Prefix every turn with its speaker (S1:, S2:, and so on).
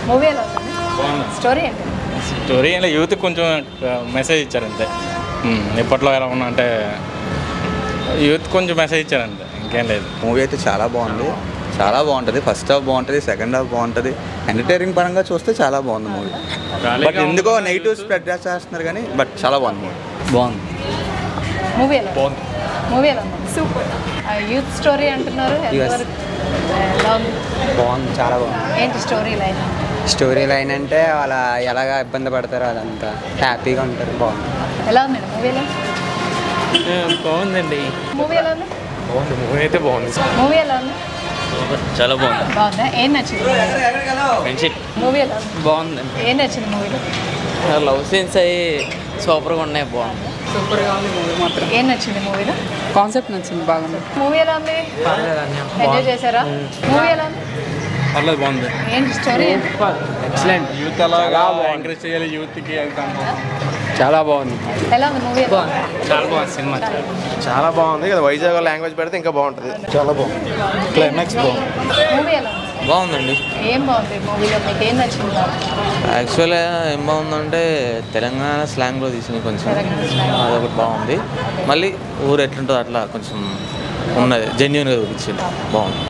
S1: Movie ఎలా ఉంది
S2: బాగుంది
S1: స్టోరీ ఏంటి
S2: స్టోరీ అంటే యూత్ కొంచెం మెసేజ్ ఇచ్చారు అంతే ఉమ్, ఇప్పట్లో ఎలా ఉన్నా అంటే యూత్ కొంచెం మెసేజ్ ఇచ్చారు అంతే ఇంకేం లేదు
S3: మూవీ అయితే చాలా బాగుంది చాలా బాగుంటుంది ఫస్ట్ హాఫ్ బాగుంటుంది సెకండ్ హాఫ్ బాగుంటుంది ఎంటర్టైనింగ్ పరంగా చూస్తే చాలా బాగుంది మూవీ బట్ ఎందుకో నెగిటివ్ స్ప్రెడ్ చేస్తున్నారు కానీ బట్ చాలా బాగుంది మూవీ
S4: బాగుంది
S1: మూవీ ఎలా ఉంది మూవీ ఎలా ఉంది సూపర్ యూత్ స్టోరీ అంటున్నారు ఎంతవరకు ఎలా ఉంది
S4: బాగుంది చాలా బాగుంది
S1: ఏంటి స్టోరీ లైన్
S4: స్టోరీ లైన్ అంటే అలా ఎలాగ ఇబ్బంది పడతారో అదంతా హ్యాపీగా ఉంటారు బాగుంది
S1: ఎలా ఉంది మూవీ ఎలా
S2: బాగుందండి
S1: మూవీ ఎలా ఉంది
S2: బాగుంది మూవీ అయితే బాగుంది
S1: మూవీ ఎలా ఉంది
S2: చాలా బాగుంది
S1: బాగుందా ఏం నచ్చింది
S2: ఫ్రెండ్షిప్
S1: మూవీ ఎలా ఉంది
S4: బాగుంది
S1: ఏం నచ్చింది మూవీలో
S4: లవ్ సీన్స్ అవి సూపర్గా ఉన్నాయి బాగుంది
S5: సూపర్గా ఉంది మూవీ మాత్రం
S1: ఏం నచ్చింది మూవీలో
S5: కాన్సెప్ట్ నచ్చింది బాగుంది
S1: మూవీ ఎలా ఉంది ఎంజాయ్ చేశారా మూవీ ఎలా ఉంది
S2: పర్లేదు బాగుంది
S1: ఏంటి స్టోరీ ఏంటి
S5: ఎక్సలెంట్
S2: యూత్ అలాగా ఎంకరేజ్ చేయాలి యూత్కి
S5: చాలా బాగుంది
S1: ఎలా ఉంది మూవీ ఎలా ఉంది?
S2: చాలా బాగుంది సినిమా
S6: చాలా బాగుంది కదా వైజాగ్ లాంగ్వేజ్ పెడితే ఇంకా బాగుంటుంది చాలా బాగుంది
S3: క్లైమాక్స్ బాగుంది
S1: మూవీ ఎలా ఉంది
S4: బాగుందండి
S1: ఏం బాగుంది మూవీలో మీకు ఏం నచ్చింది బాగా?
S4: యాక్చువల్గా ఏం బాగుందంటే తెలంగాణ స్లాంగ్లో తీసింది కొంచెం
S1: తెలంగాణ slang.
S4: అదొకటి బాగుంది మళ్ళీ ఊరు ఎట్లుంటుందో అట్లా కొంచెం ఉన్నది జెన్యున్గా చూపించింది బాగుంది